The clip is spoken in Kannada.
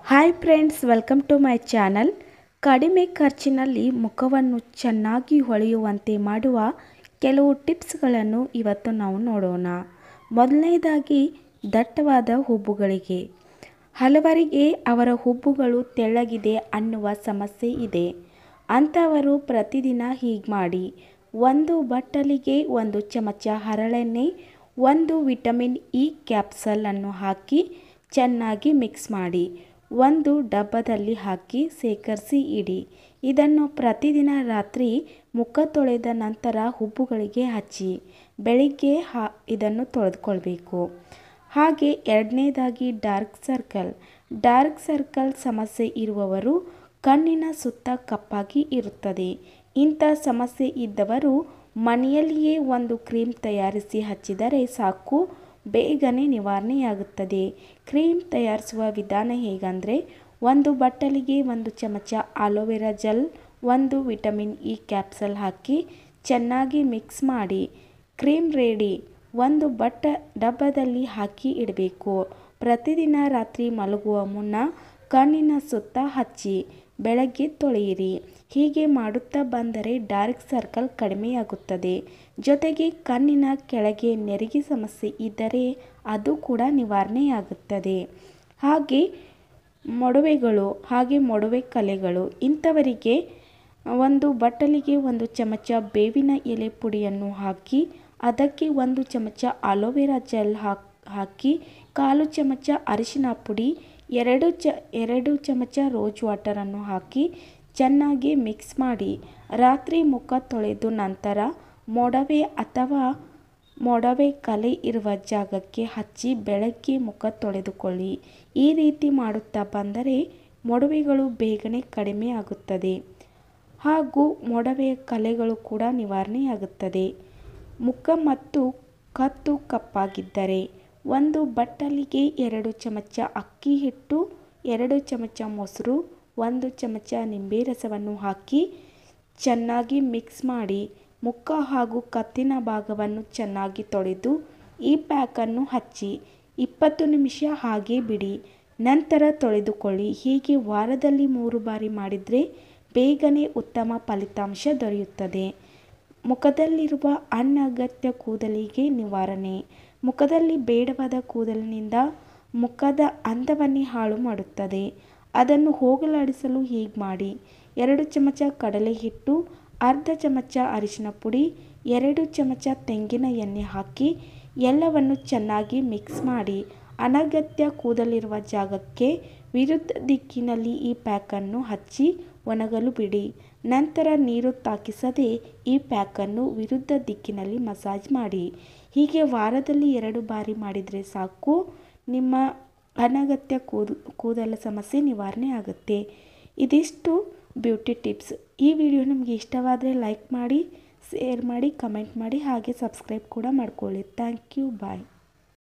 hi friends welcome to my channel ಕಡಿಮೆ ಖರ್ಚಿನಲ್ಲಿ ಮುಖವನ್ನು ಚೆನ್ನಾಗಿ ಹೊಳೆಯುವಂತೆ ಮಾಡುವ ಕೆಲವು ಟಿಪ್ಸ್ಗಳನ್ನು ಇವತ್ತು ನಾವು ನೋಡೋಣ ಮೊದಲನೇದಾಗಿ ದಟ್ಟವಾದ ಹುಬ್ಬುಗಳಿಗೆ ಹಲವರಿಗೆ ಅವರ ಹುಬ್ಬುಗಳು ತೆಳ್ಳಗಿದೆ ಅನ್ನುವ ಸಮಸ್ಯೆ ಇದೆ ಅಂಥವರು ಪ್ರತಿದಿನ ಹೀಗೆ ಮಾಡಿ ಒಂದು ಬಟ್ಟಲಿಗೆ ಒಂದು ಚಮಚ ಹರಳೆಣ್ಣೆ ಒಂದು ವಿಟಮಿನ್ ಇ ಕ್ಯಾಪ್ಸಲನ್ನು ಹಾಕಿ ಚೆನ್ನಾಗಿ ಮಿಕ್ಸ್ ಮಾಡಿ ಒಂದು ಡಬ್ಬದಲ್ಲಿ ಹಾಕಿ ಶೇಖರಿಸಿ ಇಡಿ ಇದನ್ನು ಪ್ರತಿದಿನ ರಾತ್ರಿ ಮುಖ ತೊಳೆದ ನಂತರ ಹುಬ್ಬುಗಳಿಗೆ ಹಚ್ಚಿ ಬೆಳಿಗ್ಗೆ ಹಾ ಇದನ್ನು ತೊಳೆದುಕೊಳ್ಬೇಕು ಹಾಗೆ ಎರಡನೇದಾಗಿ ಡಾರ್ಕ್ ಸರ್ಕಲ್ ಡಾರ್ಕ್ ಸರ್ಕಲ್ ಸಮಸ್ಯೆ ಇರುವವರು ಕಣ್ಣಿನ ಸುತ್ತ ಕಪ್ಪಾಗಿ ಇರುತ್ತದೆ ಇಂಥ ಸಮಸ್ಯೆ ಇದ್ದವರು ಮನೆಯಲ್ಲಿಯೇ ಒಂದು ಕ್ರೀಮ್ ತಯಾರಿಸಿ ಹಚ್ಚಿದರೆ ಸಾಕು ಬೇಗನೆ ನಿವಾರಣೆಯಾಗುತ್ತದೆ ಕ್ರೀಮ್ ತಯಾರಿಸುವ ವಿಧಾನ ಹೇಗೆಂದರೆ ಒಂದು ಬಟ್ಟಲಿಗೆ ಒಂದು ಚಮಚ ಆಲೋವೆರಾ ಜೆಲ್ ಒಂದು ವಿಟಮಿನ್ ಇ ಕ್ಯಾಪ್ಸಲ್ ಹಾಕಿ ಚೆನ್ನಾಗಿ ಮಿಕ್ಸ್ ಮಾಡಿ ಕ್ರೀಮ್ ರೆಡಿ ಒಂದು ಬಟ್ಟ ಡಬ್ಬದಲ್ಲಿ ಹಾಕಿ ಇಡಬೇಕು ಪ್ರತಿದಿನ ರಾತ್ರಿ ಮಲಗುವ ಮುನ್ನ ಕಣ್ಣಿನ ಸುತ್ತ ಹಚ್ಚಿ ಬೆಳಗ್ಗೆ ತೊಳೆಯಿರಿ ಹೀಗೆ ಮಾಡುತ್ತಾ ಬಂದರೆ ಡಾರ್ಕ್ ಸರ್ಕಲ್ ಕಡಿಮೆಯಾಗುತ್ತದೆ ಜೊತೆಗೆ ಕಣ್ಣಿನ ಕೆಳಗೆ ನೆರಿಗೆ ಸಮಸ್ಯೆ ಇದ್ದರೆ ಅದು ಕೂಡ ನಿವಾರಣೆಯಾಗುತ್ತದೆ ಹಾಗೆ ಮೊಡವೆಗಳು ಹಾಗೆ ಮೊಡವೆ ಕಲೆಗಳು ಇಂಥವರಿಗೆ ಒಂದು ಬಟ್ಟಲಿಗೆ ಒಂದು ಚಮಚ ಬೇವಿನ ಎಲೆ ಪುಡಿಯನ್ನು ಹಾಕಿ ಅದಕ್ಕೆ ಒಂದು ಚಮಚ ಅಲೋವೆರಾ ಜೆಲ್ ಹಾಕಿ ಹಾಕಿ ಕಾಲು ಚಮಚ ಅರಿಶಿನ ಪುಡಿ ಎರಡು ಚ ಎರಡು ಚಮಚ ರೋಜ್ ವಾಟರನ್ನು ಹಾಕಿ ಚೆನ್ನಾಗಿ ಮಿಕ್ಸ್ ಮಾಡಿ ರಾತ್ರಿ ಮುಖ ತೊಳೆದು ನಂತರ ಮೊಡವೆ ಅಥವಾ ಮೊಡವೆ ಕಲೆ ಇರುವ ಜಾಗಕ್ಕೆ ಹಚ್ಚಿ ಬೆಳಗ್ಗೆ ಮುಖ ತೊಳೆದುಕೊಳ್ಳಿ ಈ ರೀತಿ ಮಾಡುತ್ತಾ ಬಂದರೆ ಮೊಡವೆಗಳು ಬೇಗನೆ ಕಡಿಮೆ ಆಗುತ್ತದೆ ಹಾಗೂ ಮೊಡವೆಯ ಕಲೆಗಳು ಕೂಡ ನಿವಾರಣೆಯಾಗುತ್ತದೆ ಮುಖ ಮತ್ತು ಕತ್ತು ಕಪ್ಪಾಗಿದ್ದರೆ ಒಂದು ಬಟ್ಟಲಿಗೆ ಎರಡು ಚಮಚ ಅಕ್ಕಿ ಹಿಟ್ಟು ಎರಡು ಚಮಚ ಮೊಸರು ಒಂದು ಚಮಚ ನಿಂಬೆ ರಸವನ್ನು ಹಾಕಿ ಚೆನ್ನಾಗಿ ಮಿಕ್ಸ್ ಮಾಡಿ ಮುಖ ಹಾಗೂ ಕತ್ತಿನ ಭಾಗವನ್ನು ಚೆನ್ನಾಗಿ ತೊಳೆದು ಈ ಪ್ಯಾಕನ್ನು ಹಚ್ಚಿ ಇಪ್ಪತ್ತು ನಿಮಿಷ ಹಾಗೆ ಬಿಡಿ ನಂತರ ತೊಳೆದುಕೊಳ್ಳಿ ಹೀಗೆ ವಾರದಲ್ಲಿ ಮೂರು ಬಾರಿ ಮಾಡಿದರೆ ಬೇಗನೆ ಉತ್ತಮ ಫಲಿತಾಂಶ ದೊರೆಯುತ್ತದೆ ಮುಖದಲ್ಲಿರುವ ಅನಗತ್ಯ ಕೂದಲಿಗೆ ನಿವಾರಣೆ ಮುಖದಲ್ಲಿ ಬೇಡವಾದ ಕೂದಲಿನಿಂದ ಮುಖದ ಅಂದವನ್ನೇ ಹಾಳು ಮಾಡುತ್ತದೆ ಅದನ್ನು ಹೋಗಲಾಡಿಸಲು ಹೀಗೆ ಮಾಡಿ ಎರಡು ಚಮಚ ಕಡಲೆ ಹಿಟ್ಟು ಅರ್ಧ ಚಮಚ ಅರಿಶಿನ ಪುಡಿ ಎರಡು ಚಮಚ ತೆಂಗಿನ ಎಣ್ಣೆ ಹಾಕಿ ಎಲ್ಲವನ್ನು ಚೆನ್ನಾಗಿ ಮಿಕ್ಸ್ ಮಾಡಿ ಅನಗತ್ಯ ಕೂದಲಿರುವ ಜಾಗಕ್ಕೆ ವಿರುದ್ಧ ದಿಕ್ಕಿನಲ್ಲಿ ಈ ಪ್ಯಾಕನ್ನು ಹಚ್ಚಿ ಒಣಗಲು ಬಿಡಿ ನಂತರ ನೀರು ತಾಕಿಸದೆ ಈ ಪ್ಯಾಕನ್ನು ವಿರುದ್ಧ ದಿಕ್ಕಿನಲ್ಲಿ ಮಸಾಜ್ ಮಾಡಿ ಹೀಗೆ ವಾರದಲ್ಲಿ ಎರಡು ಬಾರಿ ಮಾಡಿದರೆ ಸಾಕು ನಿಮ್ಮ ಅನಗತ್ಯ ಕೂದ ಕೂದಲ ಸಮಸ್ಯೆ ನಿವಾರಣೆ ಆಗುತ್ತೆ ಇದಿಷ್ಟು ಬ್ಯೂಟಿ ಟಿಪ್ಸ್ ಈ ವಿಡಿಯೋ ನಿಮಗೆ ಇಷ್ಟವಾದರೆ ಲೈಕ್ ಮಾಡಿ ಶೇರ್ ಮಾಡಿ ಕಮೆಂಟ್ ಮಾಡಿ ಹಾಗೆ ಸಬ್ಸ್ಕ್ರೈಬ್ ಕೂಡ ಮಾಡ್ಕೊಳ್ಳಿ ಥ್ಯಾಂಕ್ ಯು ಬಾಯ್